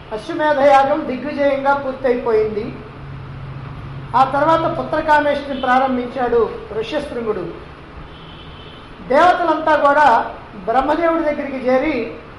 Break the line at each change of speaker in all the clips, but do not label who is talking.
అశ్వమేధ యాగం దిగ్విజయంగా పూర్తయిపోయింది ఆ తర్వాత పుత్రకామేష్ని ప్రారంభించాడు ఋష్యశృంగుడు దేవతలంతా కూడా బ్రహ్మదేవుడి దగ్గరికి చేరి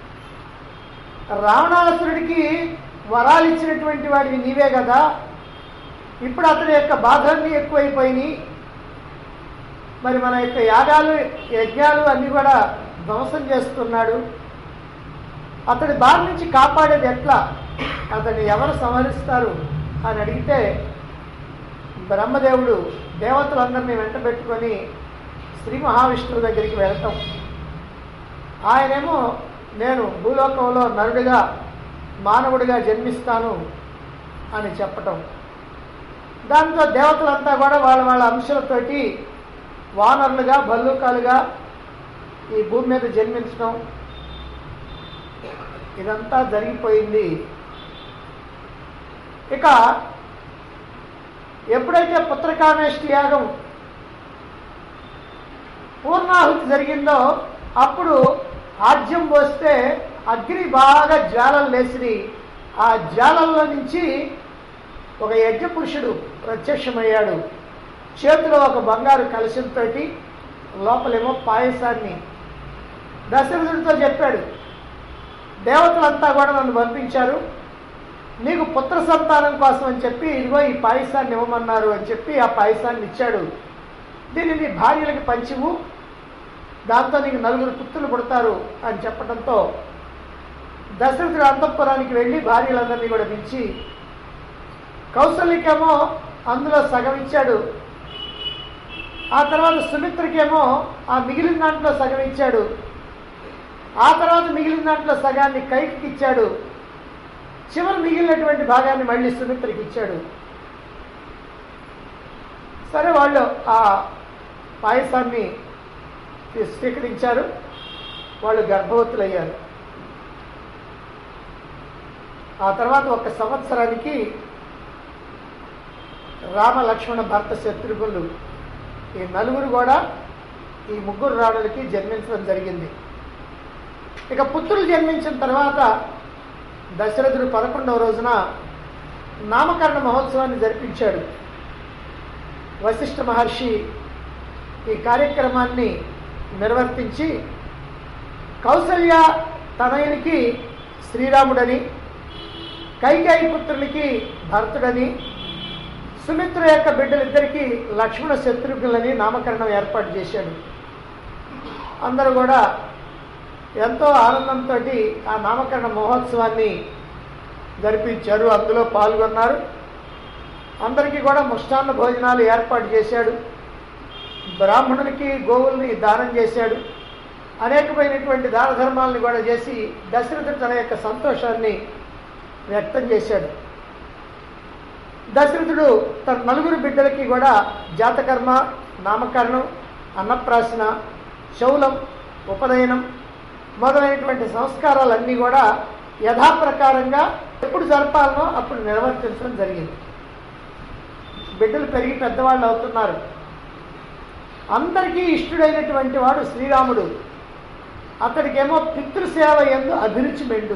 రావణాసురుడికి వరాలు ఇచ్చినటువంటి వాడివి నీవే కదా ఇప్పుడు అతని యొక్క బాధలన్నీ ఎక్కువైపోయినాయి మరి మన యొక్క యాగాలు యజ్ఞాలు అన్నీ కూడా ధ్వంసం చేస్తున్నాడు అతడి బారి నుంచి కాపాడేది ఎట్లా అతన్ని ఎవరు సంహరిస్తారు అని అడిగితే బ్రహ్మదేవుడు దేవతలందరినీ వెంట పెట్టుకొని శ్రీ మహావిష్ణువు దగ్గరికి వెళ్తాం ఆయనేమో నేను భూలోకంలో నరుడిగా మానవుడిగా జన్మిస్తాను అని చెప్పటం దాంతో దేవతలంతా కూడా వాళ్ళ వాళ్ళ అంశాలతోటి వానరులుగా భల్లూకాలుగా ఈ భూమి మీద జన్మించడం ఇదంతా జరిగిపోయింది ఇక ఎప్పుడైతే పుత్రకామేష్టి యాగం పూర్ణాహుతి జరిగిందో అప్పుడు ఆజ్యం పోస్తే అగ్ని బాగా జ్వాలలు లేచి ఆ జ్వాలల్లో నుంచి ఒక యజ్ఞ పురుషుడు ప్రత్యక్షమయ్యాడు చేతిలో ఒక బంగారు కలశంతో లోపలేమో పాయసాన్ని దశరథుడితో చెప్పాడు దేవతలంతా కూడా నన్ను పంపించారు నీకు పుత్ర సంతానం కోసం అని చెప్పి ఇదిగో ఈ పాయసాన్ని ఇవ్వమన్నారు అని చెప్పి ఆ పాయసాన్ని ఇచ్చాడు దీన్ని నీ భార్యలకి పంచివు దాంతో నీకు నలుగురు పుత్రులు పుడతారు అని చెప్పడంతో దశరథుడు అంతఃపురానికి వెళ్ళి భార్యలందరినీ కూడా పిలిచి కౌశల్యకేమో అందులో సగం ఇచ్చాడు ఆ తర్వాత సుమిత్రకేమో ఆ మిగిలిన దాంట్లో సగం ఇచ్చాడు ఆ తర్వాత మిగిలిన దాంట్లో సగాన్ని కైకి ఇచ్చాడు చివరి మిగిలినటువంటి భాగాన్ని మళ్ళీ సుమిత్రకి ఇచ్చాడు సరే వాళ్ళు ఆ పాయసాన్ని స్వీకరించారు వాళ్ళు గర్భవతులయ్యారు ఆ తర్వాత ఒక సంవత్సరానికి రామ లక్ష్మణ భర్త శత్రుఘ్నులు ఈ నలుగురు కూడా ఈ ముగ్గురు రాణులకి జన్మించడం జరిగింది ఇక పుత్రులు జన్మించిన తర్వాత దశరథుడు పదకొండవ రోజున నామకరణ మహోత్సవాన్ని జరిపించాడు వశిష్ఠ మహర్షి ఈ కార్యక్రమాన్ని నిర్వర్తించి కౌసల్య తనయునికి శ్రీరాముడని కైకేయి పుత్రునికి భరతుడని సుమిత్ర యొక్క బిడ్డలిద్దరికీ లక్ష్మణ శత్రుఘ్నులని నామకరణం ఏర్పాటు చేశాడు అందరూ కూడా ఎంతో ఆనందంతో ఆ నామకరణ మహోత్సవాన్ని జరిపించారు అందులో పాల్గొన్నారు అందరికీ కూడా ముష్టాన్న భోజనాలు ఏర్పాటు చేశాడు బ్రాహ్మణునికి గోవుల్ని దానం చేశాడు అనేకమైనటువంటి దాన ధర్మాలను కూడా చేసి దశరథుడు తన యొక్క సంతోషాన్ని వ్యక్తం చేశాడు దశరథుడు తన నలుగురు బిడ్డలకి కూడా జాతకర్మ నామకరణం అన్నప్రాసన శౌలం ఉపనయనం మొదలైనటువంటి సంస్కారాలన్నీ కూడా యథాప్రకారంగా ఎప్పుడు జరపాలనో అప్పుడు నిర్వర్తించడం జరిగింది బిడ్డలు పెరిగి పెద్దవాళ్ళు అవుతున్నారు అందరికీ ఇష్టడైనటువంటి వాడు శ్రీరాముడు అతడికేమో పితృసేవ ఎందు అభిరుచి మెండు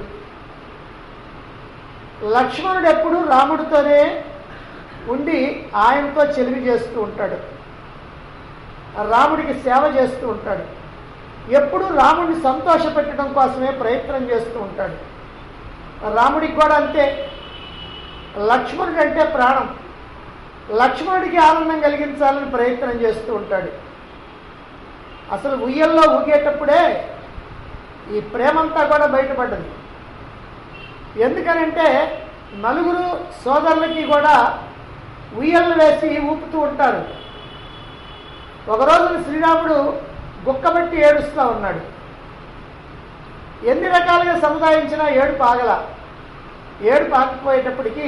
లక్ష్మణుడు ఎప్పుడు రాముడితోనే ఉండి ఆయనతో చెలిమి చేస్తూ ఉంటాడు రాముడికి సేవ చేస్తూ ఉంటాడు ఎప్పుడు రాముడిని సంతోషపెట్టడం కోసమే ప్రయత్నం చేస్తూ ఉంటాడు రాముడికి కూడా అంతే లక్ష్మణుడు అంటే ప్రాణం లక్ష్మణుడికి ఆనందం కలిగించాలని ప్రయత్నం చేస్తూ ఉంటాడు అసలు ఉయ్యల్లో ఊగేటప్పుడే ఈ ప్రేమంతా కూడా బయటపడ్డది ఎందుకనంటే నలుగురు సోదరులకి కూడా ఉయ్యళ్ళు వేసి ఊపుతూ ఉంటారు ఒకరోజు శ్రీరాముడు గుక్కబట్టి ఏడుస్తూ ఉన్నాడు ఎన్ని రకాలుగా సముదాయించినా ఏడు పాగల ఏడు పాకపోయేటప్పటికీ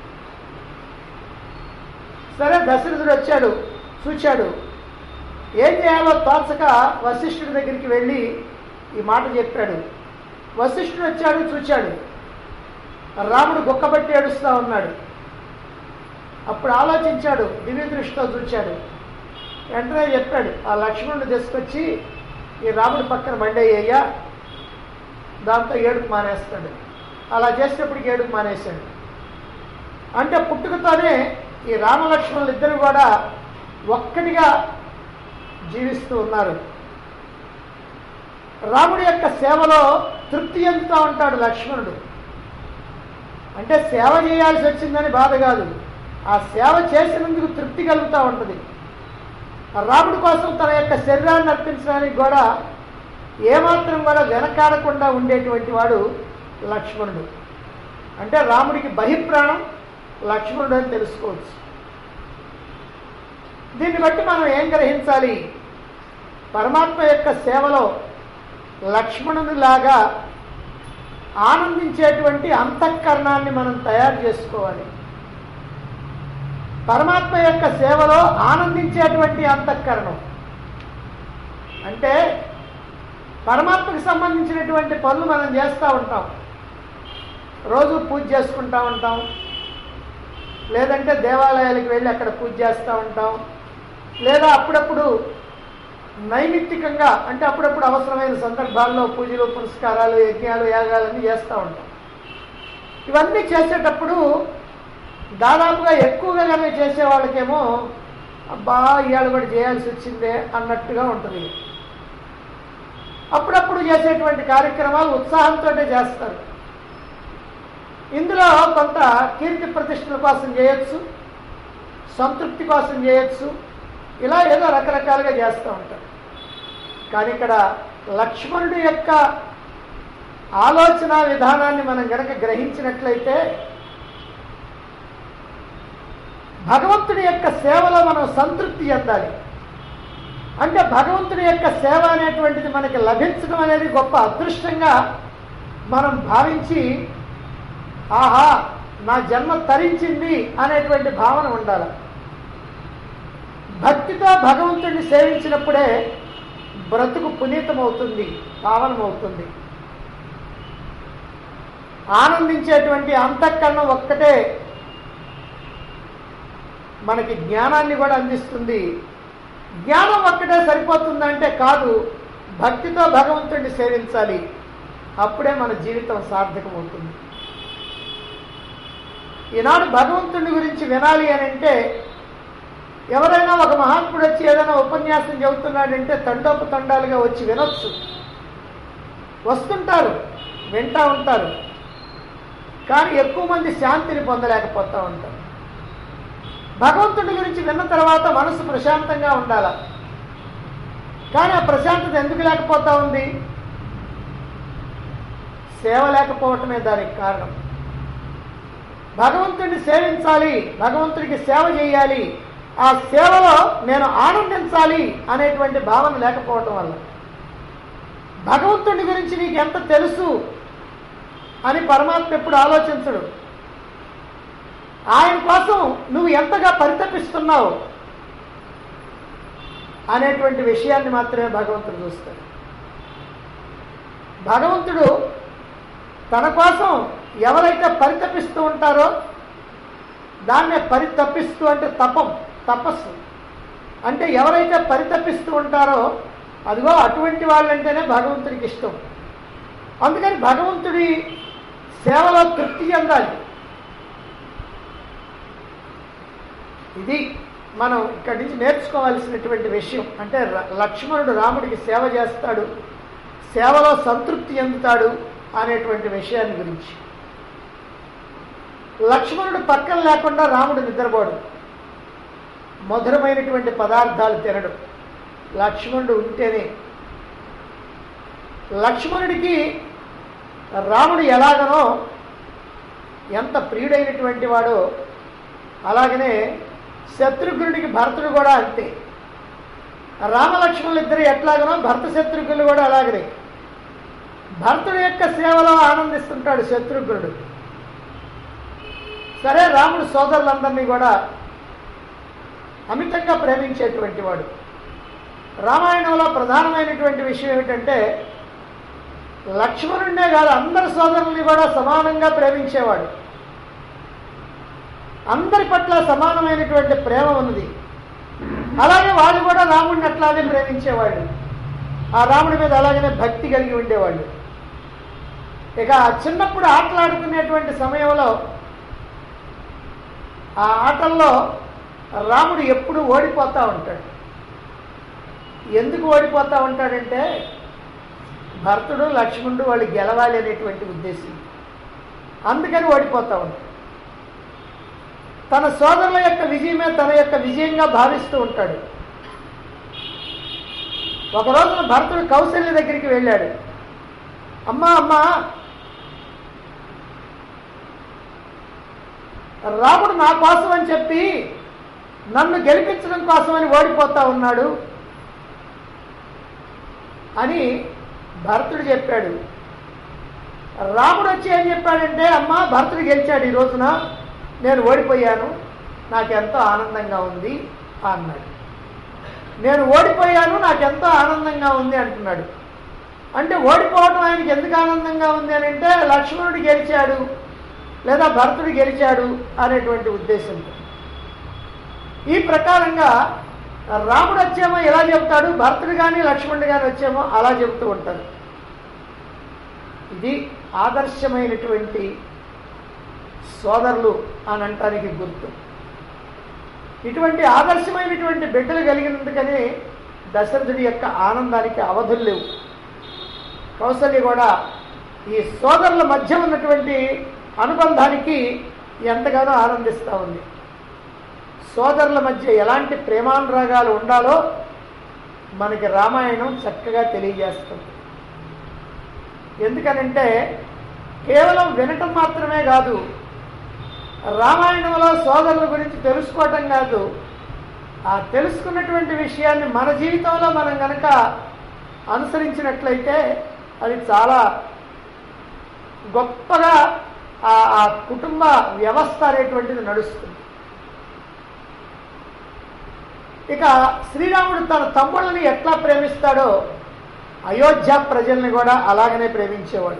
సరే దశరథుడు వచ్చాడు చూచాడు ఏం చేయాలో తోచక వశిష్ఠుడి దగ్గరికి వెళ్ళి ఈ మాట చెప్పాడు వశిష్ఠుడు వచ్చాడు చూచాడు రాముడు గుక్కబట్టి ఏడుస్తూ ఉన్నాడు అప్పుడు ఆలోచించాడు దివ్య దృష్టితో చూచాడు వెంటనే చెప్పాడు ఆ లక్ష్మణుడు తీసుకొచ్చి ఈ రాముడి పక్కన బండయ్యా దాంతో ఏడుపు మానేస్తాడు అలా చేసినప్పటికి ఏడుపు మానేశాడు అంటే పుట్టుకతోనే ఈ రామలక్ష్మణులు ఇద్దరు కూడా ఒక్కటిగా జీవిస్తూ ఉన్నారు రాముడి యొక్క సేవలో తృప్తి చెందుతూ ఉంటాడు లక్ష్మణుడు అంటే సేవ చేయాల్సి వచ్చిందని బాధ కాదు ఆ సేవ చేసినందుకు తృప్తి కలుగుతూ ఉంటుంది రాముడి కోసం తన యొక్క శరీరాన్ని అర్పించడానికి కూడా ఏమాత్రం కూడా వెనకాడకుండా ఉండేటువంటి వాడు లక్ష్మణుడు అంటే రాముడికి బహిప్రాణం లక్ష్మణుడు అని తెలుసుకోవచ్చు దీన్ని బట్టి మనం ఏం గ్రహించాలి పరమాత్మ యొక్క సేవలో లక్ష్మణునిలాగా ఆనందించేటువంటి అంతఃకరణాన్ని మనం తయారు చేసుకోవాలి పరమాత్మ యొక్క సేవలో ఆనందించేటువంటి అంతఃకరణం అంటే పరమాత్మకు సంబంధించినటువంటి పనులు మనం చేస్తూ ఉంటాం రోజు పూజ చేసుకుంటూ ఉంటాం లేదంటే దేవాలయాలకు వెళ్ళి అక్కడ పూజ చేస్తూ ఉంటాం లేదా అప్పుడప్పుడు నైమిత్తికంగా అంటే అప్పుడప్పుడు అవసరమైన సందర్భాల్లో పూజలు పురస్కారాలు యజ్ఞాలు యాగాలన్నీ చేస్తూ ఉంటాం ఇవన్నీ చేసేటప్పుడు దాదాపుగా ఎక్కువగా కనుక చేసే వాళ్ళకేమో అబ్బా ఇవాళ కూడా చేయాల్సి వచ్చిందే అన్నట్టుగా ఉంటుంది అప్పుడప్పుడు చేసేటువంటి కార్యక్రమాలు ఉత్సాహంతో చేస్తారు ఇందులో కొంత కీర్తి ప్రతిష్టల కోసం చేయొచ్చు సంతృప్తి కోసం చేయొచ్చు ఇలా ఏదో రకరకాలుగా చేస్తూ ఉంటారు కానీ ఇక్కడ లక్ష్మణుడి యొక్క ఆలోచన విధానాన్ని మనం గనక గ్రహించినట్లయితే భగవంతుడి యొక్క సేవలో మనం సంతృప్తి చెందాలి అంటే భగవంతుడి యొక్క సేవ అనేటువంటిది మనకి లభించడం అనేది గొప్ప అదృష్టంగా మనం భావించి ఆహా నా జన్మ తరించింది అనేటువంటి భావన ఉండాలి భక్తితో భగవంతుడిని సేవించినప్పుడే బ్రతుకు పునీతమవుతుంది పావనమవుతుంది ఆనందించేటువంటి అంతఃకరణం ఒక్కటే మనకి జ్ఞానాన్ని కూడా అందిస్తుంది జ్ఞానం ఒక్కటే సరిపోతుందంటే కాదు భక్తితో భగవంతుడిని సేవించాలి అప్పుడే మన జీవితం సార్థకమవుతుంది ఈనాడు భగవంతుడి గురించి వినాలి అని అంటే ఎవరైనా ఒక మహాత్ముడు వచ్చి ఏదైనా ఉపన్యాసం చెబుతున్నాడంటే తండోపతండాలుగా వచ్చి వినొచ్చు వస్తుంటారు వింటా ఉంటారు కానీ ఎక్కువ మంది శాంతిని పొందలేకపోతూ ఉంటారు భగవంతుడి గురించి విన్న తర్వాత మనసు ప్రశాంతంగా ఉండాల కానీ ఆ ప్రశాంతత ఎందుకు లేకపోతా ఉంది సేవ లేకపోవటమే దానికి కారణం భగవంతుడిని సేవించాలి భగవంతుడికి సేవ చేయాలి ఆ సేవలో నేను ఆనందించాలి అనేటువంటి భావన లేకపోవటం వల్ల భగవంతుడి గురించి నీకు ఎంత తెలుసు అని పరమాత్మ ఎప్పుడు ఆలోచించడు ఆయన కోసం నువ్వు ఎంతగా పరితపిస్తున్నావు అనేటువంటి విషయాన్ని మాత్రమే భగవంతుడు చూస్తాడు భగవంతుడు తన కోసం ఎవరైతే పరితపిస్తూ ఉంటారో దాన్నే పరితపిస్తూ అంటే తపం తపస్సు అంటే ఎవరైతే పరితపిస్తూ ఉంటారో అదిగో అటువంటి వాళ్ళంటేనే భగవంతుడికి ఇష్టం అందుకని భగవంతుడి సేవలో తృప్తి చెందాలి ఇది మనం ఇక్కడి నుంచి నేర్చుకోవాల్సినటువంటి విషయం అంటే ర- లక్ష్మణుడు రాముడికి సేవ చేస్తాడు సేవలో సంతృప్తి చెందుతాడు అనేటువంటి విషయాన్ని గురించి లక్ష్మణుడు పక్కన లేకుండా రాముడు నిద్రపోడు మధురమైనటువంటి పదార్థాలు తినడు లక్ష్మణుడు ఉంటేనే లక్ష్మణుడికి రాముడు ఎలాగనో ఎంత ప్రియుడైనటువంటి వాడో అలాగనే శత్రుఘ్నుడికి భరతుడు కూడా అంతే రామలక్ష్మణులు ఇద్దరు ఎట్లాగనో భరత శత్రుఘ్నులు కూడా అలాగనే భరతుడి యొక్క సేవలో ఆనందిస్తుంటాడు శత్రుఘ్నుడు సరే రాముడు సోదరులందరినీ కూడా అమితంగా ప్రేమించేటువంటి వాడు రామాయణంలో ప్రధానమైనటువంటి విషయం ఏమిటంటే లక్ష్మణుడినే కాదు అందరి సోదరుల్ని కూడా సమానంగా ప్రేమించేవాడు అందరి పట్ల సమానమైనటువంటి ప్రేమ ఉన్నది అలాగే వాళ్ళు కూడా రాముడిని అట్లాగే ప్రేమించేవాడు ఆ రాముడి మీద అలాగనే భక్తి కలిగి ఉండేవాళ్ళు ఇక చిన్నప్పుడు ఆటలాడుకునేటువంటి సమయంలో ఆ ఆటల్లో రాముడు ఎప్పుడు ఓడిపోతూ ఉంటాడు ఎందుకు ఓడిపోతూ ఉంటాడంటే భరతుడు లక్ష్మణుడు వాళ్ళు గెలవాలి అనేటువంటి ఉద్దేశం అందుకని ఓడిపోతూ ఉంటాడు తన సోదరుల యొక్క విజయమే తన యొక్క విజయంగా భావిస్తూ ఉంటాడు ఒక రోజున భరతుడు కౌశల్య దగ్గరికి వెళ్ళాడు అమ్మా అమ్మా రాముడు నా కోసం అని చెప్పి నన్ను గెలిపించడం కోసమని ఓడిపోతా ఉన్నాడు అని భరతుడు చెప్పాడు రాముడు వచ్చి ఏం చెప్పాడంటే అమ్మా భరతుడు గెలిచాడు ఈ రోజున నేను ఓడిపోయాను నాకెంతో ఆనందంగా ఉంది అన్నాడు నేను ఓడిపోయాను నాకెంతో ఆనందంగా ఉంది అంటున్నాడు అంటే ఓడిపోవటం ఆయనకి ఎందుకు ఆనందంగా ఉంది అని అంటే లక్ష్మణుడు గెలిచాడు లేదా భరతుడు గెలిచాడు అనేటువంటి ఉద్దేశంతో ఈ ప్రకారంగా రాముడు వచ్చేమో ఇలా చెబుతాడు భరతుడు కానీ లక్ష్మణుడు కానీ వచ్చేమో అలా చెబుతూ ఉంటాడు ఇది ఆదర్శమైనటువంటి సోదరులు అని అంటానికి గుర్తు ఇటువంటి ఆదర్శమైనటువంటి బిడ్డలు కలిగినందుకనే దశరథుడి యొక్క ఆనందానికి అవధులు లేవు కౌసల్య కూడా ఈ సోదరుల మధ్య ఉన్నటువంటి అనుబంధానికి ఎంతగానో ఆనందిస్తూ ఉంది సోదరుల మధ్య ఎలాంటి ప్రేమానురాగాలు ఉండాలో మనకి రామాయణం చక్కగా తెలియజేస్తుంది ఎందుకనంటే కేవలం వినటం మాత్రమే కాదు రామాయణంలో సోదరుల గురించి తెలుసుకోవటం కాదు ఆ తెలుసుకున్నటువంటి విషయాన్ని మన జీవితంలో మనం గనక అనుసరించినట్లయితే అది చాలా గొప్పగా ఆ ఆ కుటుంబ వ్యవస్థ అనేటువంటిది నడుస్తుంది ఇక శ్రీరాముడు తన తమ్ముళ్ళని ఎట్లా ప్రేమిస్తాడో అయోధ్య ప్రజల్ని కూడా అలాగనే ప్రేమించేవాడు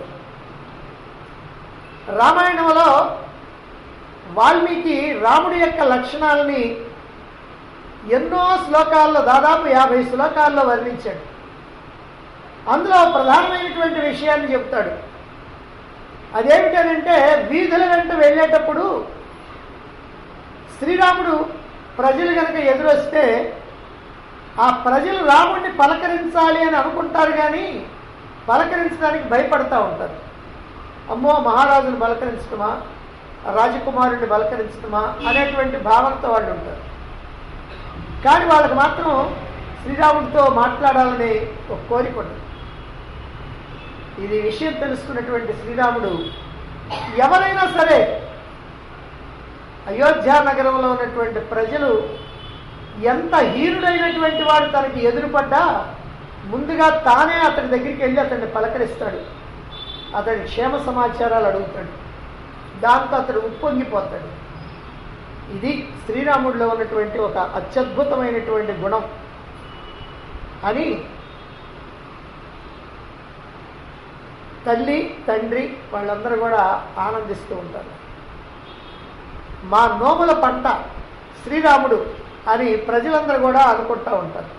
రామాయణంలో వాల్మీకి రాముడి యొక్క లక్షణాలని ఎన్నో శ్లోకాల్లో దాదాపు యాభై శ్లోకాల్లో వర్ణించాడు అందులో ప్రధానమైనటువంటి విషయాన్ని చెప్తాడు అదేమిటనంటే వీధుల వెంట వెళ్ళేటప్పుడు శ్రీరాముడు ప్రజలు కనుక ఎదురొస్తే ఆ ప్రజలు రాముడిని పలకరించాలి అని అనుకుంటారు కానీ పలకరించడానికి భయపడతా ఉంటారు అమ్మో మహారాజును బలకరించడమా రాజకుమారుడిని బలకరించడమా అనేటువంటి భావంతో వాళ్ళు ఉంటారు కానీ వాళ్ళకి మాత్రం శ్రీరాముడితో మాట్లాడాలనే ఒక కోరిక ఉంటుంది ఇది విషయం తెలుసుకున్నటువంటి శ్రీరాముడు ఎవరైనా సరే అయోధ్య నగరంలో ఉన్నటువంటి ప్రజలు ఎంత హీనుడైనటువంటి వాడు తనకి ఎదురుపడ్డా ముందుగా తానే అతని దగ్గరికి వెళ్ళి అతన్ని పలకరిస్తాడు అతని క్షేమ సమాచారాలు అడుగుతాడు దాంతో అతడు ఉప్పొంగిపోతాడు ఇది శ్రీరాముడిలో ఉన్నటువంటి ఒక అత్యద్భుతమైనటువంటి గుణం అని తల్లి తండ్రి వాళ్ళందరూ కూడా ఆనందిస్తూ ఉంటారు మా నోముల పంట శ్రీరాముడు అని ప్రజలందరూ కూడా అనుకుంటూ ఉంటారు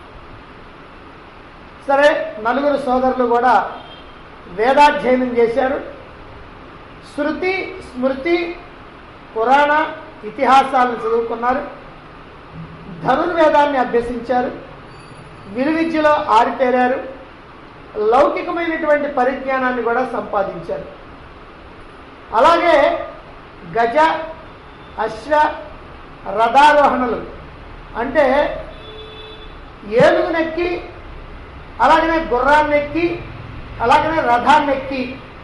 సరే నలుగురు సోదరులు కూడా వేదాధ్యయనం చేశారు శృతి స్మృతి పురాణ ఇతిహాసాలను చదువుకున్నారు ధనుర్వేదాన్ని అభ్యసించారు విలువిద్యలో ఆరితేరారు లౌకికమైనటువంటి పరిజ్ఞానాన్ని కూడా సంపాదించారు అలాగే గజ అశ్వ రథారోహణలు అంటే ఏనుగునెక్కి అలాగనే గుర్రాన్ని ఎక్కి అలాగనే రథాన్ని ఎక్కి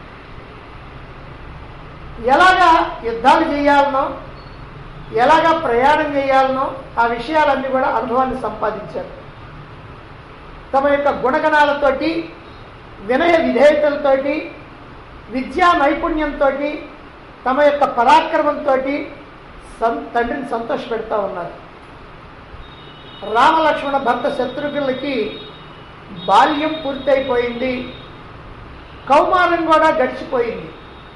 ఎలాగా యుద్ధాలు చేయాలనో ఎలాగా ప్రయాణం చేయాలనో ఆ విషయాలన్నీ కూడా అనుభవాన్ని సంపాదించారు తమ యొక్క గుణగణాలతోటి వినయ విధేయతలతోటి విద్యా నైపుణ్యంతో తమ యొక్క పరాక్రమంతో సం తండ్రిని సంతోషపెడతా ఉన్నారు రామలక్ష్మణ భర్త శత్రుఘ్నులకి బాల్యం పూర్తయిపోయింది కౌమారం కూడా గడిచిపోయింది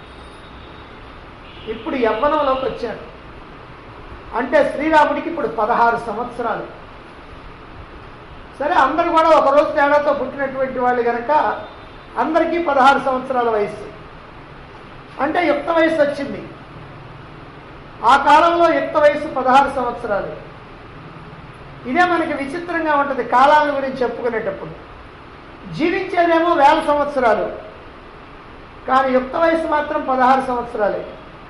ఇప్పుడు యవ్వనంలోకి వచ్చాడు అంటే శ్రీరాముడికి ఇప్పుడు పదహారు సంవత్సరాలు సరే అందరూ కూడా ఒక రోజు తేడాతో పుట్టినటువంటి వాళ్ళు కనుక అందరికీ పదహారు సంవత్సరాల వయసు అంటే యుక్త వయసు వచ్చింది ఆ కాలంలో యుక్త వయసు పదహారు సంవత్సరాలు ఇదే మనకి విచిత్రంగా ఉంటుంది కాలాల గురించి చెప్పుకునేటప్పుడు జీవించేదేమో వేల సంవత్సరాలు కానీ యుక్త వయసు మాత్రం పదహారు సంవత్సరాలే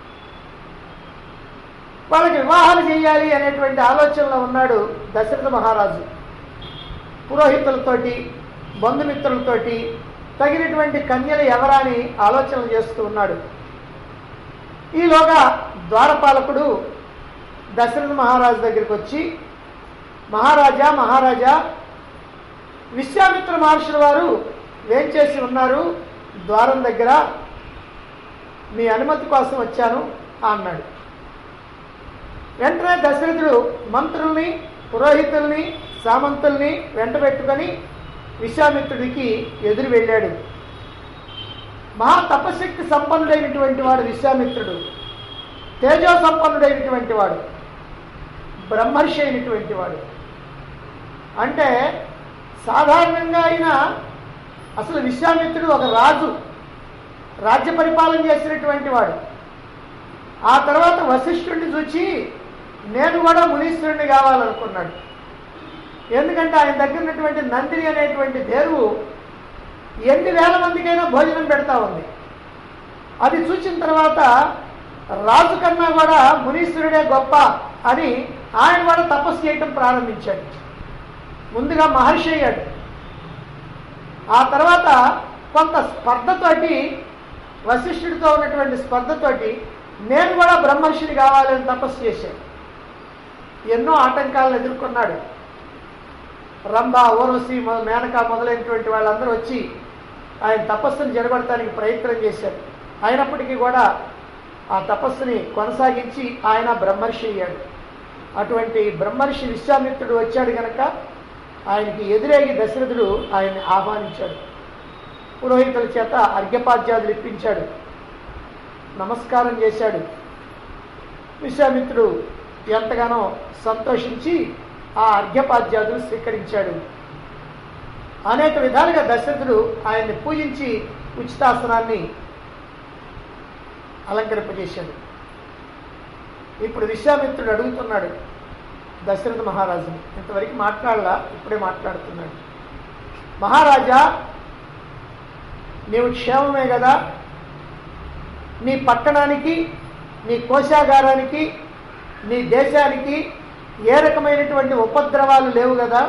వాళ్ళకి వివాహాలు చేయాలి అనేటువంటి ఆలోచనలో ఉన్నాడు దశరథ మహారాజు పురోహితులతోటి బంధుమిత్రులతోటి తగినటువంటి కన్యలు ఎవరా అని ఆలోచనలు చేస్తూ ఉన్నాడు ఈలోగా ద్వారపాలకుడు దశరథ మహారాజు దగ్గరికి వచ్చి మహారాజా మహారాజా విశ్వామిత్ర మహర్షుల వారు వేంచేసి ఉన్నారు ద్వారం దగ్గర మీ అనుమతి కోసం వచ్చాను అన్నాడు వెంటనే దశరథుడు మంత్రుల్ని పురోహితుల్ని సామంతుల్ని వెంట పెట్టుకొని విశ్వామిత్రుడికి ఎదురు వెళ్ళాడు మహా తపశక్తి సంపన్నుడైనటువంటి వాడు విశ్వామిత్రుడు తేజో సంపన్నుడైనటువంటి వాడు బ్రహ్మర్షి అయినటువంటి వాడు అంటే సాధారణంగా ఆయన అసలు విశ్వామిత్రుడు ఒక రాజు రాజ్య పరిపాలన చేసినటువంటి వాడు ఆ తర్వాత వశిష్ఠుడిని చూచి నేను కూడా మునీశ్వరుడిని కావాలనుకున్నాడు ఎందుకంటే ఆయన దగ్గర ఉన్నటువంటి నందిని అనేటువంటి దేరువు ఎన్ని వేల మందికైనా భోజనం పెడతా ఉంది అది చూసిన తర్వాత రాజు కన్నా కూడా మునీశ్వరుడే గొప్ప అని ఆయన కూడా తపస్సు చేయటం ప్రారంభించాడు ముందుగా మహర్షి అయ్యాడు ఆ తర్వాత కొంత స్పర్ధతోటి వశిష్ఠుడితో ఉన్నటువంటి స్పర్ధతోటి నేను కూడా బ్రహ్మర్షిని కావాలని తపస్సు చేశాను ఎన్నో ఆటంకాలను ఎదుర్కొన్నాడు రంభ ఓరవసి మొ- మేనక మొదలైనటువంటి వాళ్ళందరూ వచ్చి ఆయన తపస్సును జరగడటానికి ప్రయత్నం చేశారు అయినప్పటికీ కూడా ఆ తపస్సుని కొనసాగించి ఆయన బ్రహ్మర్షి అయ్యాడు అటువంటి బ్రహ్మర్షి విశ్వామిత్రుడు వచ్చాడు గనక ఆయనకి ఎదురేగి దశరథుడు ఆయన్ని ఆహ్వానించాడు పురోహితుల చేత అర్ఘ్యపాద్యాదులు ఇప్పించాడు నమస్కారం చేశాడు విశ్వామిత్రుడు ఎంతగానో సంతోషించి ఆ అర్ఘ్యపాద్యాదులు స్వీకరించాడు అనేక విధాలుగా దశరథుడు ఆయన్ని పూజించి ఉచితాసనాన్ని అలంకరింపజేశాడు ఇప్పుడు విశ్వామిత్రుడు అడుగుతున్నాడు దశరథ మహారాజుని ఇంతవరకు మాట్లాడలా ఇప్పుడే మాట్లాడుతున్నాడు మహారాజా నీవు క్షేమమే కదా నీ పట్టణానికి నీ కోశాగారానికి నీ దేశానికి ఏ రకమైనటువంటి ఉపద్రవాలు లేవు కదా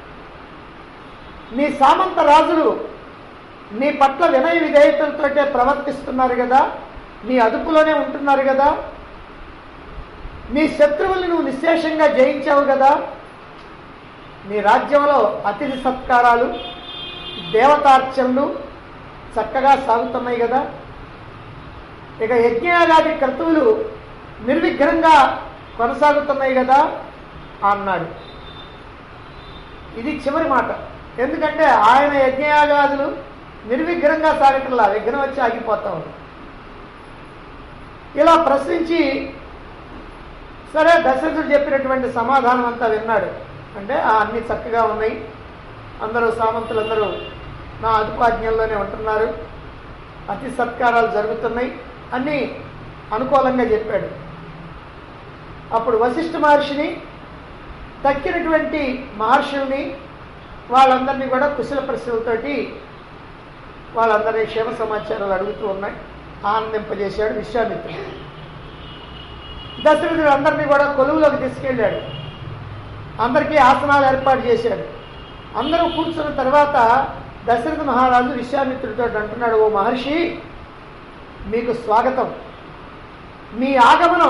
నీ సామంత రాజులు నీ పట్ల వినయ విధేయతలతోటే ప్రవర్తిస్తున్నారు కదా నీ అదుపులోనే ఉంటున్నారు కదా నీ శత్రువుల్ని నువ్వు నిశ్శేషంగా జయించావు కదా నీ రాజ్యంలో అతిథి సత్కారాలు దేవతార్చనలు చక్కగా సాగుతున్నాయి కదా ఇక యజ్ఞయాగాది క్రతువులు నిర్విఘ్నంగా కొనసాగుతున్నాయి కదా అన్నాడు ఇది చివరి మాట ఎందుకంటే ఆయన యజ్ఞయాగాదులు నిర్విఘ్నంగా సాగటంలా విఘ్నం వచ్చి ఆగిపోతా ఉంది ఇలా ప్రశ్నించి సరే దశరథుడు చెప్పినటువంటి సమాధానం అంతా విన్నాడు అంటే ఆ అన్ని చక్కగా ఉన్నాయి అందరూ సామంతులందరూ నా అదుపాజ్ఞల్లోనే ఉంటున్నారు అతి సత్కారాలు జరుగుతున్నాయి అన్నీ అనుకూలంగా చెప్పాడు అప్పుడు వశిష్ఠ మహర్షిని తక్కినటువంటి మహర్షుల్ని వాళ్ళందరినీ కూడా కుశల ప్రశ్నలతోటి వాళ్ళందరినీ క్షేమ సమాచారాలు అడుగుతూ ఉన్నాయి ఆనందింపజేశాడు విశ్వామిత్రుడు దశరథుడు అందరినీ కూడా కొలువులోకి తీసుకెళ్ళాడు అందరికీ ఆసనాలు ఏర్పాటు చేశాడు అందరూ కూర్చున్న తర్వాత దశరథ మహారాజు విశ్వామిత్రుడితో అంటున్నాడు ఓ మహర్షి మీకు స్వాగతం మీ ఆగమనం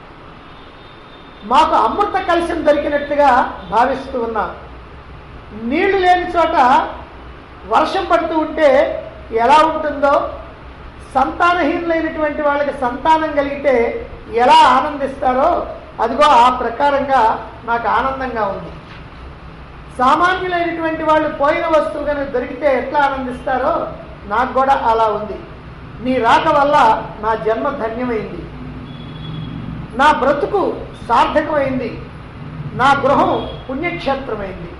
మాకు అమృత కలశం దొరికినట్టుగా భావిస్తూ ఉన్నా నీళ్లు లేని చోట వర్షం పడుతూ ఉంటే ఎలా ఉంటుందో సంతానహీనులైనటువంటి వాళ్ళకి సంతానం కలిగితే ఎలా ఆనందిస్తారో అదిగో ఆ ప్రకారంగా నాకు ఆనందంగా ఉంది సామాన్యులైనటువంటి వాళ్ళు పోయిన వస్తువు కనుక దొరికితే ఎట్లా ఆనందిస్తారో నాకు కూడా అలా ఉంది నీ రాక వల్ల నా జన్మ ధన్యమైంది నా బ్రతుకు సార్థకమైంది నా గృహం పుణ్యక్షేత్రమైంది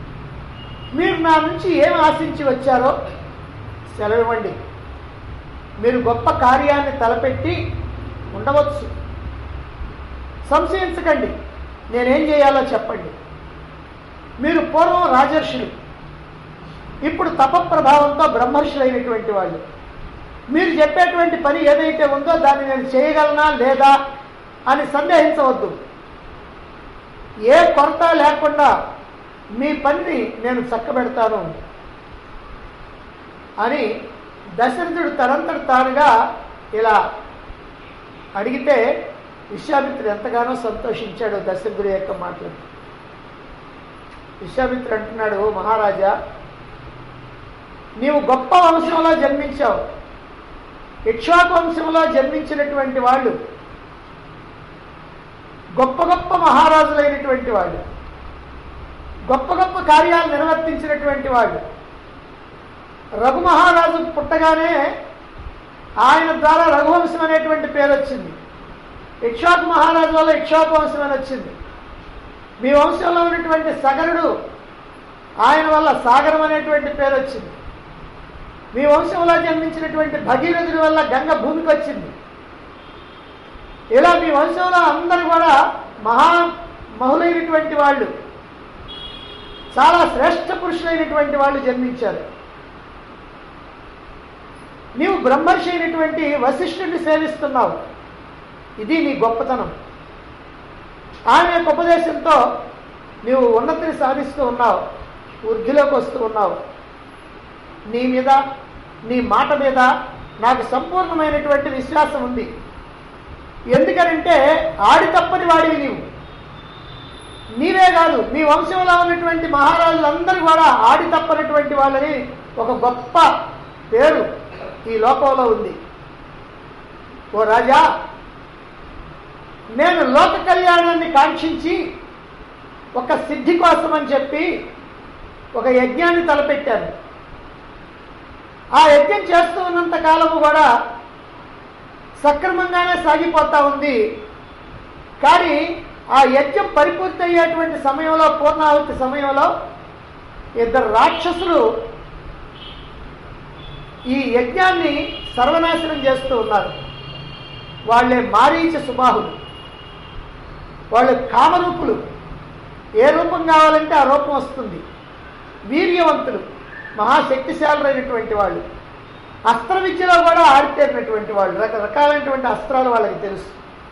మీరు నా నుంచి ఏం ఆశించి వచ్చారో సెలవివ్వండి మీరు గొప్ప కార్యాన్ని తలపెట్టి ఉండవచ్చు సంశయించకండి నేనేం చేయాలో చెప్పండి మీరు పూర్వం రాజర్షులు ఇప్పుడు తప ప్రభావంతో బ్రహ్మర్షులైనటువంటి వాళ్ళు మీరు చెప్పేటువంటి పని ఏదైతే ఉందో దాన్ని నేను చేయగలనా లేదా అని సందేహించవద్దు ఏ కొరత లేకుండా మీ పనిని నేను చక్కబెడతాను అని దశరథుడు తనంతట తానుగా ఇలా అడిగితే విశ్వామిత్రుడు ఎంతగానో సంతోషించాడు దశరథుడి యొక్క మాటలు విశ్వామిత్రుడు అంటున్నాడు "ఓ మహారాజా నీవు గొప్ప వంశంలో జన్మించావు ఇక్ష్వాకు వంశంలో జన్మించినటువంటి వాళ్ళు గొప్ప గొప్ప మహారాజులైనటువంటి వాళ్ళు గొప్ప గొప్ప కార్యాలు నిర్వర్తించినటువంటి వాళ్ళు రఘు మహారాజు పుట్టగానే ఆయన ద్వారా రఘువంశం అనేటువంటి పేరు వచ్చింది ఇక్ష్వాకు మహారాజు వల్ల ఇక్ష్వాకు వంశం అని వచ్చింది మీ వంశంలో ఉన్నటువంటి సగరుడు ఆయన వల్ల సాగరం అనేటువంటి పేరు వచ్చింది మీ వంశంలో జన్మించినటువంటి భగీరథుడి వల్ల గంగ భూమికి వచ్చింది ఇలా మీ వంశంలో అందరూ కూడా మహా మహులైనటువంటి వాళ్ళు చాలా శ్రేష్ఠ పురుషులైనటువంటి వాళ్ళు జన్మించారు నీవు బ్రహ్మర్షి అయినటువంటి వశిష్ఠుడిని సేవిస్తున్నావు ఇది నీ గొప్పతనం ఆయన యొక్క ఉపదేశంతో నీవు ఉన్నతిని సాధిస్తూ ఉన్నావు వృద్ధిలోకి వస్తూ ఉన్నావు నీ మీద నీ మాట మీద నాకు సంపూర్ణమైనటువంటి విశ్వాసం ఉంది ఎందుకనంటే ఆడి తప్పని వాడివి నీవు నీవే కాదు నీ వంశంలో ఉన్నటువంటి మహారాజులందరూ కూడా ఆడి తప్పనటువంటి వాళ్ళని ఒక గొప్ప పేరు ఈ లోకంలో ఉంది ఓ రాజా నేను లోక కళ్యాణాన్ని కాంక్షించి ఒక సిద్ధి కోసం అని చెప్పి ఒక యజ్ఞాన్ని తలపెట్టాను ఆ యజ్ఞం చేస్తూ ఉన్నంత కాలము కూడా సక్రమంగానే సాగిపోతా ఉంది కానీ ఆ యజ్ఞం పరిపూర్తి అయ్యేటువంటి సమయంలో పూర్ణాహుతి సమయంలో ఇద్దరు రాక్షసులు ఈ యజ్ఞాన్ని సర్వనాశనం చేస్తూ ఉన్నారు వాళ్ళే మారీచ సుబాహులు వాళ్ళు కామరూపులు ఏ రూపం కావాలంటే ఆ రూపం వస్తుంది వీర్యవంతులు మహాశక్తిశాలురైనటువంటి వాళ్ళు అస్త్ర విద్యలో కూడా ఆడితేరినటువంటి వాళ్ళు రకరకాలైనటువంటి అస్త్రాలు వాళ్ళకి తెలుసు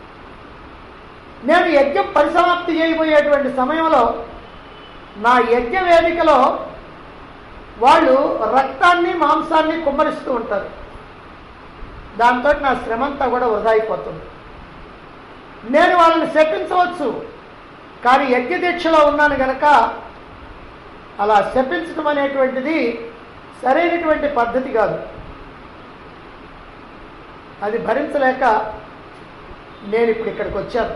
నేను యజ్ఞం పరిసమాప్తి చేయబోయేటువంటి సమయంలో నా యజ్ఞ వేదికలో వాళ్ళు రక్తాన్ని మాంసాన్ని కుమ్మరిస్తూ ఉంటారు దాంతో నా శ్రమంతా కూడా వృధా అయిపోతుంది నేను వాళ్ళని శపించవచ్చు కానీ యజ్ఞ దీక్షలో ఉన్నాను గనక అలా శపించడం అనేటువంటిది సరైనటువంటి పద్ధతి కాదు అది భరించలేక నేను ఇప్పుడు ఇక్కడికి వచ్చాను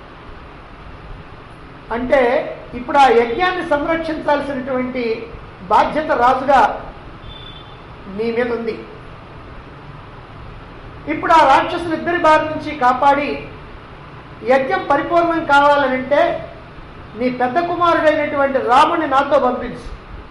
అంటే ఇప్పుడు ఆ యజ్ఞాన్ని సంరక్షించాల్సినటువంటి బాధ్యత రాజుగా నీ మీద ఉంది ఇప్పుడు ఆ రాక్షసులు ఇద్దరి బారి నుంచి కాపాడి యజ్ఞం పరిపూర్ణం కావాలనంటే నీ పెద్ద కుమారుడైనటువంటి రాముని నాతో పంపించు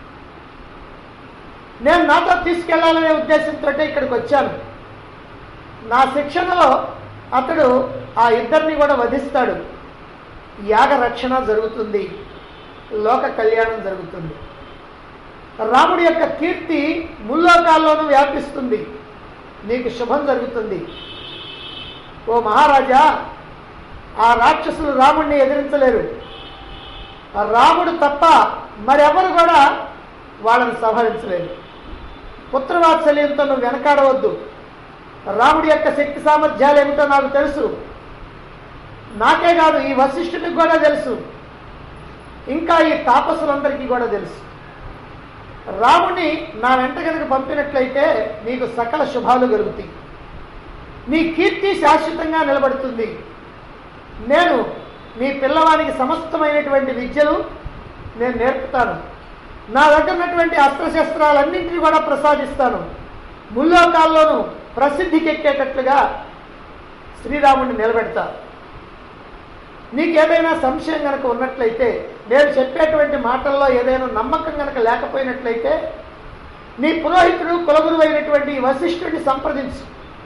నేను నాతో తీసుకెళ్లాలనే ఉద్దేశంతో ఇక్కడికి వచ్చాను నా శిక్షణలో అతడు ఆ ఇద్దరిని కూడా వధిస్తాడు యాగ రక్షణ జరుగుతుంది లోక కళ్యాణం జరుగుతుంది రాముడి యొక్క కీర్తి ముల్లోకాల్లోనూ వ్యాపిస్తుంది నీకు శుభం జరుగుతుంది ఓ మహారాజా ఆ రాక్షసులు రాముడిని ఎదిరించలేరు ఆ రాముడు తప్ప మరెవరు కూడా వాళ్ళని సంహరించలేరు పుత్రవాత్సల్యంతో నువ్వు వెనకాడవద్దు రాముడి యొక్క శక్తి సామర్థ్యాలు ఏమిటో నాకు తెలుసు నాకే కాదు ఈ వశిష్ఠుడికి కూడా తెలుసు ఇంకా ఈ తాపసులందరికీ కూడా తెలుసు రాముని నా వెంట కనుక పంపినట్లయితే నీకు సకల శుభాలు కలుగుతాయి నీ కీర్తి శాశ్వతంగా నిలబడుతుంది నేను నీ పిల్లవానికి సమస్తమైనటువంటి విద్యలు నేను నేర్పుతాను నా దగ్గర ఉన్నటువంటి అస్త్రశస్త్రాలన్నింటినీ కూడా ప్రసాదిస్తాను ముల్లోకాల్లోనూ ప్రసిద్ధికెక్కేటట్లుగా శ్రీరాముడిని నిలబెడతా నీకు ఏదైనా సంశయం కనుక ఉన్నట్లయితే నేను చెప్పేటువంటి మాటల్లో ఏదైనా నమ్మకం కనుక లేకపోయినట్లయితే నీ పురోహితుడు కులగురు అయినటువంటి వశిష్ఠుడిని సంప్రదించు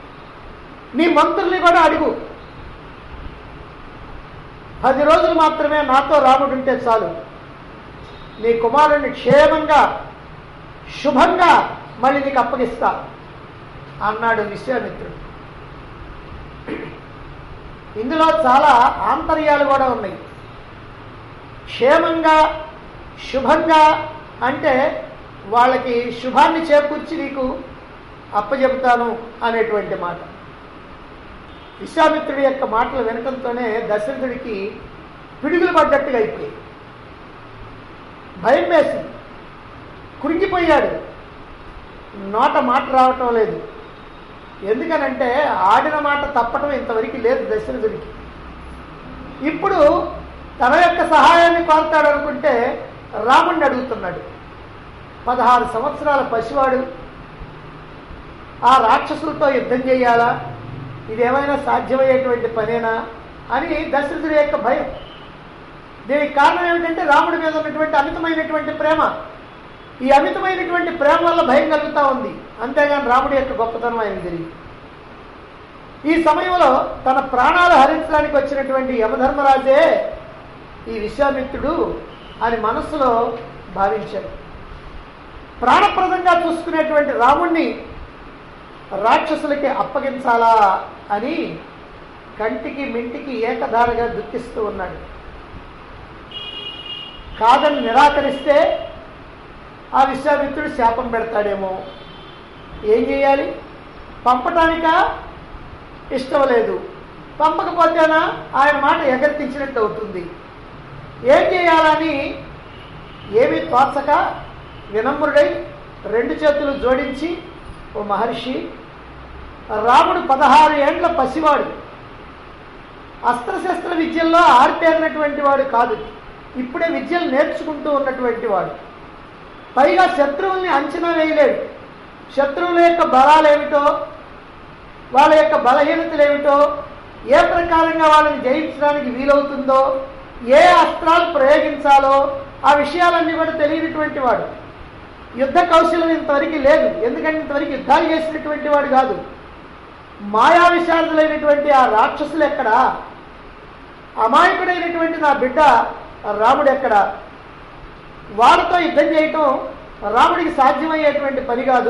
నీ మంత్రుల్ని కూడా అడుగు పది రోజులు మాత్రమే నాతో రాముడు ఉంటే చాలు నీ కుమారుడిని క్షేమంగా శుభంగా మళ్ళీ నీకు అప్పగిస్తా అన్నాడు విశ్వామిత్రుడు ఇందులో చాలా ఆంతర్యాలు కూడా ఉన్నాయి క్షేమంగా శుభంగా అంటే వాళ్ళకి శుభాన్ని చేకూర్చి నీకు అప్పచెబుతాను అనేటువంటి మాట విశ్వామిత్రుడి యొక్క మాటలు వినటంతోనే దశరథుడికి పిడుగులు పడ్డట్టుగా అయిపోయి భయం వేసింది కురిగిపోయాడు నోట మాట రావటం లేదు ఎందుకనంటే ఆడిన మాట తప్పటం ఇంతవరకు లేదు దశరథుడికి ఇప్పుడు తన యొక్క సహాయాన్ని కోరుతాడు అనుకుంటే రాముణ్ణి అడుగుతున్నాడు పదహారు సంవత్సరాల పసివాడు ఆ రాక్షసులతో యుద్ధం చేయాలా ఇదేమైనా సాధ్యమయ్యేటువంటి పనేనా అని దశరథుడి యొక్క భయం దీనికి కారణం ఏమిటంటే రాముడి మీద ఉన్నటువంటి అమితమైనటువంటి ప్రేమ ఈ అమితమైనటువంటి ప్రేమ వల్ల భయం కలుగుతూ ఉంది అంతేగాని రాముడి యొక్క గొప్పతనం ఆయన తెలియదు ఈ సమయంలో తన ప్రాణాలు హరించడానికి వచ్చినటువంటి యమధర్మరాజే ఈ విశ్వామిత్రుడు అని మనస్సులో భావించాడు ప్రాణప్రదంగా చూసుకునేటువంటి రాముణ్ణి రాక్షసులకి అప్పగించాలా అని కంటికి మింటికి ఏకధారగా దుఃఖిస్తూ ఉన్నాడు కాదని నిరాకరిస్తే ఆ విశ్వామిత్రుడు శాపం పెడతాడేమో ఏం చేయాలి పంపటానిక ఇష్టం లేదు పంపకపోతేనా ఆయన మాట ఎగర్తించినట్టు అవుతుంది ఏం చేయాలని ఏమీ తోచక వినమ్రుడై రెండు చేతులు జోడించి ఓ మహర్షి రాముడు పదహారు ఏండ్ల పసివాడు అస్త్రశస్త్ర విద్యల్లో ఆరితేరినటువంటి వాడు కాదు ఇప్పుడే విద్యలు నేర్చుకుంటూ ఉన్నటువంటి వాడు పైగా శత్రువుల్ని అంచనా వేయలేడు శత్రువుల యొక్క బలాలు ఏమిటో వాళ్ళ యొక్క బలహీనతలు ఏమిటో ఏ ప్రకారంగా వాళ్ళని జయించడానికి వీలవుతుందో ఏ అస్త్రాలు ప్రయోగించాలో ఆ విషయాలన్నీ కూడా తెలియనటువంటి వాడు యుద్ధ కౌశలం ఇంతవరకు లేదు ఎందుకంటే ఇంతవరకు యుద్ధాలు చేసినటువంటి వాడు కాదు మాయా విశారదులైనటువంటి ఆ రాక్షసులు ఎక్కడ అమాయకుడైనటువంటి నా బిడ్డ రాముడు ఎక్కడ వాళ్ళతో యుద్ధం చేయటం రాముడికి సాధ్యమయ్యేటువంటి పని కాదు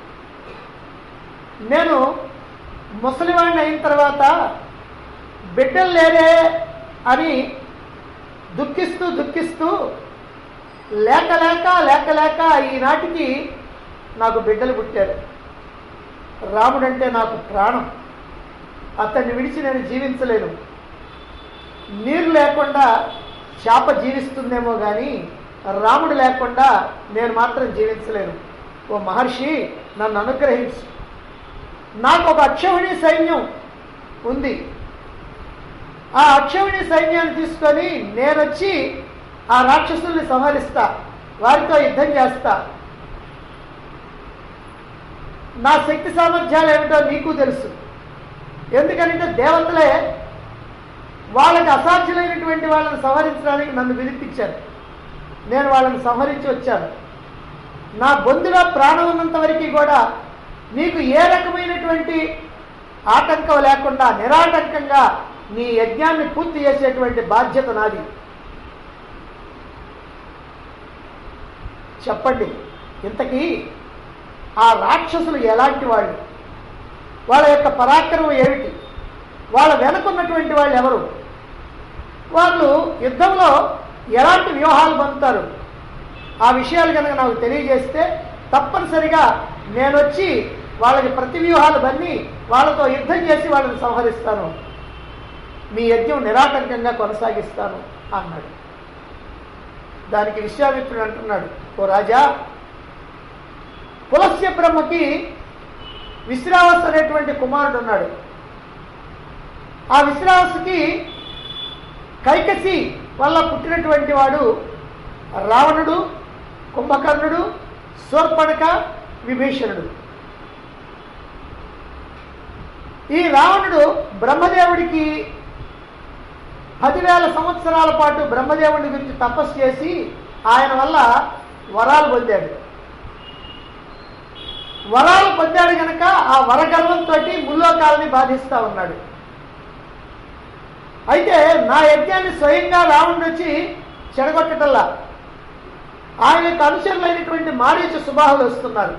నేను ముసలివాడిని అయిన తర్వాత బిడ్డలు లేరే అని దుఃఖిస్తూ దుఃఖిస్తూ లేక లేక లేక లేక ఈనాటికి నాకు బిడ్డలు పుట్టారు రాముడంటే నాకు ప్రాణం అతన్ని విడిచి నేను జీవించలేను నీరు లేకుండా చేప జీవిస్తుందేమో కానీ రాముడు లేకుండా నేను మాత్రం జీవించలేను ఓ మహర్షి నన్ను అనుగ్రహించు నాకు ఒక అక్షౌహిణి సైన్యం ఉంది ఆ అక్షౌహిణి సైన్యాన్ని తీసుకొని నేనొచ్చి ఆ రాక్షసుల్ని సంహరిస్తా వారితో యుద్ధం చేస్తా నా శక్తి సామర్థ్యాలు ఏమిటో నీకు తెలుసు ఎందుకంటే దేవతలే వాళ్ళకి అసాధ్యులైనటువంటి వాళ్ళని సంహరించడానికి నన్ను వినిపించారు నేను వాళ్ళని సంహరించి వచ్చాను నా బొందులో ప్రాణం ఉన్నంత వరకు కూడా నీకు ఏ రకమైనటువంటి ఆటంకం లేకుండా నిరాటంకంగా నీ యజ్ఞాన్ని పూర్తి చేసేటువంటి బాధ్యత నాది చెప్పండి ఇంతకీ ఆ రాక్షసులు ఎలాంటి వాళ్ళు వాళ్ళ యొక్క పరాక్రమం ఏమిటి వాళ్ళ వెనుకున్నటువంటి వాళ్ళు ఎవరు వాళ్ళు యుద్ధంలో ఎలాంటి వ్యూహాలు పొందుతారు ఆ విషయాలు కనుక నాకు తెలియజేస్తే తప్పనిసరిగా నేను వచ్చి వాళ్ళకి ప్రతి వ్యూహాలు బన్ని వాళ్ళతో యుద్ధం చేసి వాళ్ళని సంహరిస్తాను మీ యజ్ఞం నిరాటంకంగా కొనసాగిస్తాను అన్నాడు దానికి విశ్వామిత్రుడు అంటున్నాడు ఓ రాజా పులస్య బ్రహ్మకి విశ్రావస్ అనేటువంటి కుమారుడు ఉన్నాడు ఆ విశ్రావసుకి కైకసి వల్ల పుట్టినటువంటి వాడు రావణుడు కుంభకర్ణుడు శూర్పణక విభీషణుడు ఈ రావణుడు బ్రహ్మదేవుడికి పదివేల సంవత్సరాల పాటు బ్రహ్మదేవుడి గురించి తపస్సు చేసి ఆయన వల్ల వరాలు పొందాడు వరాలు పొందాడు గనక ఆ వరగర్వంతో ముల్లోకాలని బాధిస్తా ఉన్నాడు అయితే నా యజ్ఞాన్ని స్వయంగా రావణుడు వచ్చి చెడగొట్టటల్లా ఆయనకు అనుచరులైనటువంటి మారీచ సుబాహులు వస్తున్నారు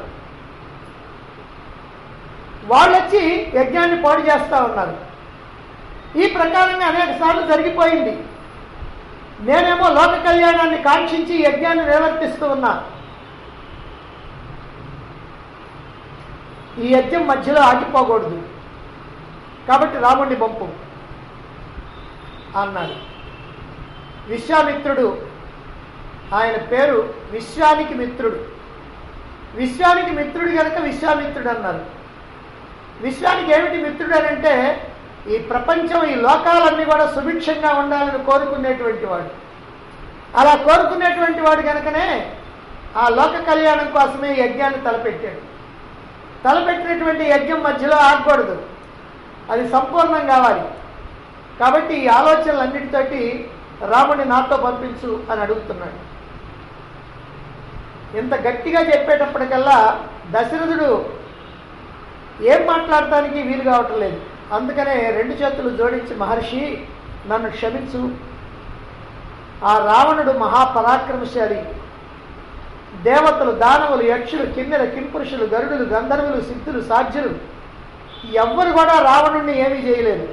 వాళ్ళు వచ్చి యజ్ఞాన్ని పాడు చేస్తా ఉన్నారు ఈ ప్రకారంగా అనేక సార్లు జరిగిపోయింది నేనేమో లోక కళ్యాణాన్ని కాంక్షించి ఈ యజ్ఞాన్ని నిర్వర్తిస్తూ ఉన్నా ఈ యజ్ఞం మధ్యలో ఆగిపోకూడదు కాబట్టి రాముడిని పంపు అన్నాడు విశ్వామిత్రుడు ఆయన పేరు విశ్వానికి మిత్రుడు విశ్వానికి మిత్రుడు కనుక విశ్వామిత్రుడు అన్నారు విశ్వానికి ఏమిటి మిత్రుడు అని అంటే ఈ ప్రపంచం ఈ లోకాలన్నీ కూడా సుభిక్షంగా ఉండాలని కోరుకునేటువంటి వాడు అలా కోరుకునేటువంటి వాడు కనుకనే ఆ లోక కళ్యాణం కోసమే ఈ యజ్ఞాన్ని తలపెట్టాడు తలపెట్టినటువంటి యజ్ఞం మధ్యలో ఆగకూడదు అది సంపూర్ణం కావాలి కాబట్టి ఈ ఆలోచనలన్నిటితోటి రాముని నాతో పంపించు అని అడుగుతున్నాడు ఇంత గట్టిగా చెప్పేటప్పటికల్లా దశరథుడు ఏం మాట్లాడటానికి వీలు కావటం లేదు అందుకనే రెండు చేతులు జోడించి మహర్షి నన్ను క్షమించు ఆ రావణుడు మహాపరాక్రమశాలి దేవతలు దానవులు యక్షులు కిన్నెర కింపురుషులు గరుడులు గంధర్వులు సిద్ధులు సాధ్యులు ఎవ్వరు కూడా రావణుణ్ణి ఏమీ చేయలేదు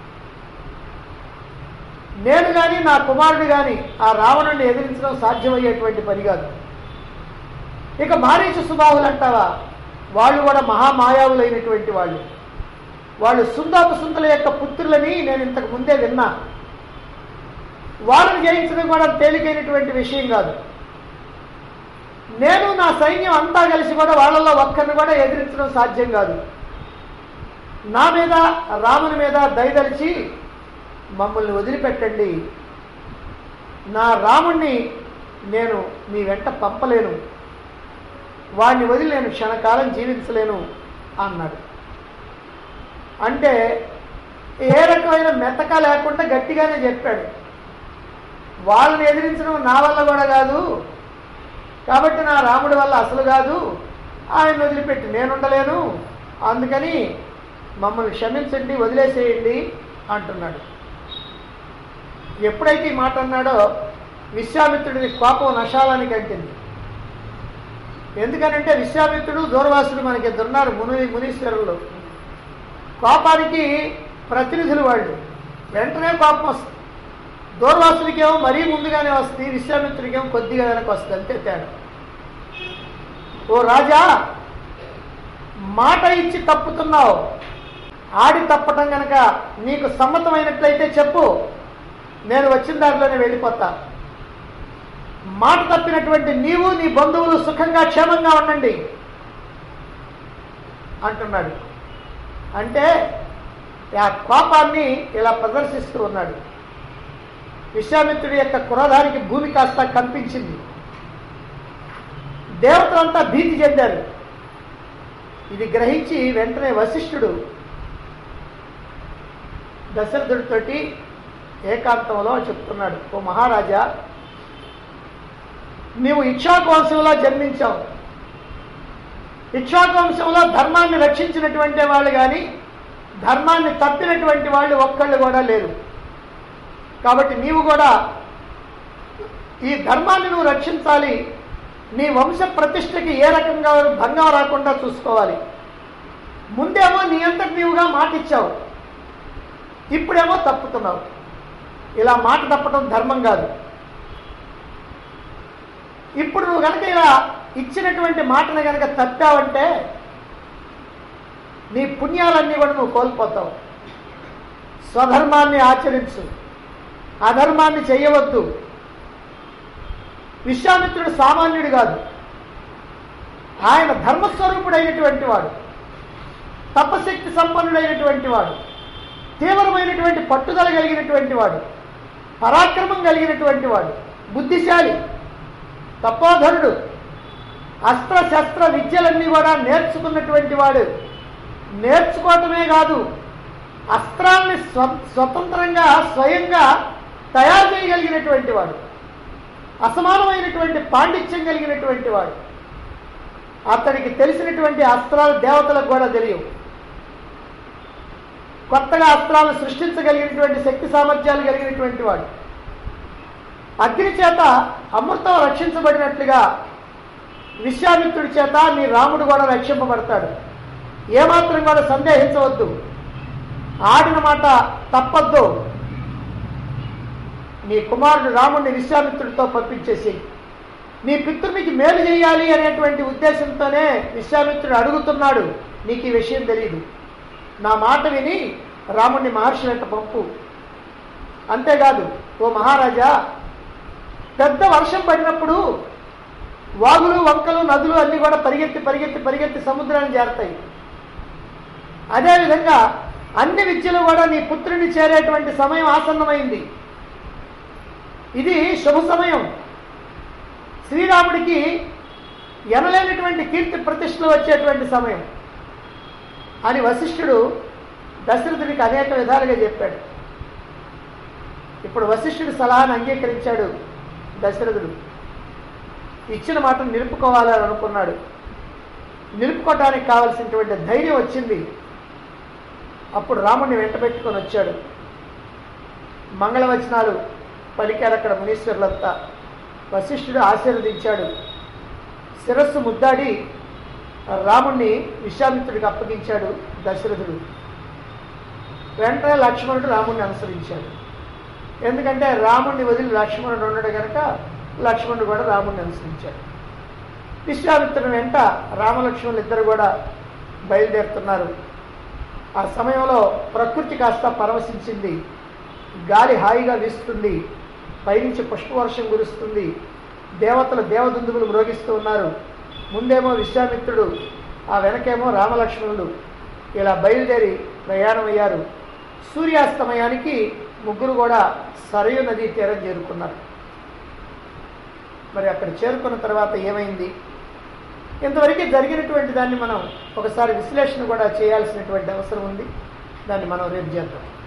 నేను కానీ నా కుమారుడు కానీ ఆ రావణుణ్ణి ఎదిరించడం సాధ్యమయ్యేటువంటి పని కాదు ఇక మారీచ సుబాహులు అంటావా వాళ్ళు కూడా మహామాయావులైనటువంటి వాళ్ళు వాళ్ళు సుందాపు సుందల యొక్క పుత్రులని నేను ఇంతకు ముందే విన్నా వాళ్ళని జయించడం కూడా తేలికైనటువంటి విషయం కాదు నేను నా సైన్యం అంతా కలిసి కూడా వాళ్ళలో ఒక్కరిని కూడా ఎదిరించడం సాధ్యం కాదు నా మీద రాముని మీద దయదలిచి మమ్మల్ని వదిలిపెట్టండి నా రాముణ్ణి నేను మీ వెంట పంపలేను వాడిని వదిలి నేను క్షణకాలం జీవించలేను అన్నాడు అంటే ఏ రకమైన మెతక లేకుండా గట్టిగానే చెప్పాడు వాళ్ళని ఎదిరించడం నా వల్ల కూడా కాదు కాబట్టి నా రాముడి వల్ల అసలు కాదు ఆయన వదిలిపెట్టి నేను ఉండలేను అందుకని మమ్మల్ని క్షమించండి వదిలేసేయండి అంటున్నాడు ఎప్పుడైతే ఈ మాట అన్నాడో విశ్వామిత్రుడిని కోపం నశాలానికి అంటింది ఎందుకనంటే విశ్వామిత్రుడు దూర్వాసుడు మనకి ఇద్దరు ఉన్నారు ముని మునీశ్వరులు కోపానికి ప్రతినిధులు వాళ్ళు వెంటనే కోపం వస్తుంది దూర్వాసుడికేమో మరీ ముందుగానే వస్తుంది విశ్వామిత్రుడికేమో కొద్దిగా వెనక వస్తుంది అంతే తేడా ఓ రాజా మాట ఇచ్చి తప్పుతున్నావు ఆడి తప్పటం కనుక నీకు సమ్మతమైనట్లయితే చెప్పు నేను వచ్చిన దారిలోనే వెళ్ళిపోతా మాట తప్పినటువంటి నీవు నీ బంధువులు సుఖంగా క్షేమంగా ఉండండి అంటున్నాడు అంటే ఆ కోపాన్ని ఇలా ప్రదర్శిస్తూ ఉన్నాడు విశ్వామిత్రుడి యొక్క క్రోధానికి భూమి కాస్త కనిపించింది దేవతలంతా భీతి చెందారు ఇది గ్రహించి వెంటనే వశిష్ఠుడు దశరథుడితోటి ఏకాంతంలో చెప్తున్నాడు ఓ మహారాజా నీవు ఇక్షాకు వంశంలో జన్మించావు ఇక్షాకు వంశంలో ధర్మాన్ని రక్షించినటువంటి వాళ్ళు కానీ ధర్మాన్ని తప్పినటువంటి వాళ్ళు ఒక్కళ్ళు కూడా లేరు కాబట్టి నీవు కూడా ఈ ధర్మాన్ని నువ్వు రక్షించాలి నీ వంశ ప్రతిష్టకి ఏ రకంగా భంగం రాకుండా చూసుకోవాలి ముందేమో నీ అంతటి నీవుగా మాట ఇచ్చావు ఇప్పుడేమో తప్పుతున్నావు ఇలా మాట తప్పటం ధర్మం కాదు ఇప్పుడు నువ్వు కనుక ఇలా ఇచ్చినటువంటి మాటను కనుక తప్పావంటే నీ పుణ్యాలన్నీ కూడా నువ్వు కోల్పోతావు స్వధర్మాన్ని ఆచరించు అధర్మాన్ని చేయవద్దు విశ్వామిత్రుడు సామాన్యుడు కాదు ఆయన ధర్మస్వరూపుడైనటువంటి వాడు తపశక్తి సంపన్నుడైనటువంటి వాడు తీవ్రమైనటువంటి పట్టుదల కలిగినటువంటి వాడు పరాక్రమం కలిగినటువంటి వాడు బుద్ధిశాలి తపోధరుడు అస్త్ర శస్త్ర విద్యలన్నీ కూడా నేర్చుకున్నటువంటి వాడు నేర్చుకోవటమే కాదు అస్త్రాల్ని స్వ స్వతంత్రంగా స్వయంగా తయారు చేయగలిగినటువంటి వాడు అసమానమైనటువంటి పాండిత్యం కలిగినటువంటి వాడు అతడికి తెలిసినటువంటి అస్త్రాలు దేవతలకు కూడా తెలియవు కొత్తగా అస్త్రాలను సృష్టించగలిగినటువంటి శక్తి సామర్థ్యాలు కలిగినటువంటి వాడు అగ్ని చేత అమృతం రక్షించబడినట్లుగా విశ్వామిత్రుడి చేత నీ రాముడు కూడా రక్షింపబడతాడు ఏమాత్రం కూడా సందేహించవద్దు ఆడిన మాట తప్పద్దు నీ కుమారుడు రాముడిని విశ్వామిత్రుడితో పంపించేసి నీ పితృనికి మేలు చేయాలి అనేటువంటి ఉద్దేశంతోనే విశ్వామిత్రుడు అడుగుతున్నాడు నీకు ఈ విషయం తెలియదు నా మాట విని రాముడిని మహర్షి వెంట పంపు అంతేకాదు ఓ మహారాజా పెద్ద వర్షం పడినప్పుడు వాగులు వంకలు నదులు అన్నీ కూడా పరిగెత్తి పరిగెత్తి పరిగెత్తి సముద్రాన్ని చేరతాయి అదేవిధంగా అన్ని విద్యలు కూడా నీ పుత్రుని చేరేటువంటి సమయం ఆసన్నమైంది ఇది శుభ సమయం శ్రీరాముడికి ఎనలేనటువంటి కీర్తి ప్రతిష్టలు వచ్చేటువంటి సమయం అని వశిష్ఠుడు దశరథుడికి అనేక విధాలుగా చెప్పాడు ఇప్పుడు వశిష్ఠుడి సలహాను అంగీకరించాడు దశరథుడు ఇచ్చిన మాటను నిలుపుకోవాలని అనుకున్నాడు నిలుపుకోవటానికి కావలసినటువంటి ధైర్యం వచ్చింది అప్పుడు రాముడిని వెంట పెట్టుకొని వచ్చాడు మంగళవచనాలు పలికారు అక్కడ మునీశ్వరులంతా వశిష్ఠుడు ఆశీర్వదించాడు శిరస్సు ముద్దాడి రాముణ్ణి విశ్వామిత్రుడికి అప్పగించాడు దశరథుడు వెంటనే లక్ష్మణుడు రాముణ్ణి అనుసరించాడు ఎందుకంటే రాముణ్ణి వదిలి లక్ష్మణుడు ఉన్నాడు కనుక లక్ష్మణుడు కూడా రాముణ్ణి అనుసరించాడు విశ్వామిత్రుని వెంట రామలక్ష్మణులు ఇద్దరు కూడా బయలుదేరుతున్నారు ఆ సమయంలో ప్రకృతి కాస్త పరవశించింది గాలి హాయిగా వీస్తుంది పైనుంచి పుష్పవర్షం కురుస్తుంది దేవతలు దేవదుందువులు మ్రోగిస్తూ ఉన్నారు ముందేమో విశ్వామిత్రుడు ఆ వెనకేమో రామలక్ష్మణులు ఇలా బయలుదేరి ప్రయాణం అయ్యారు సూర్యాస్తమయానికి ముగ్గురు కూడా సరయు నదీ తీరం చేరుకున్నారు మరి అక్కడ చేరుకున్న తర్వాత ఏమైంది ఇంతవరకు జరిగినటువంటి దాన్ని మనం ఒకసారి విశ్లేషణ కూడా చేయాల్సినటువంటి అవసరం ఉంది దాన్ని మనం రేపు చేద్దాం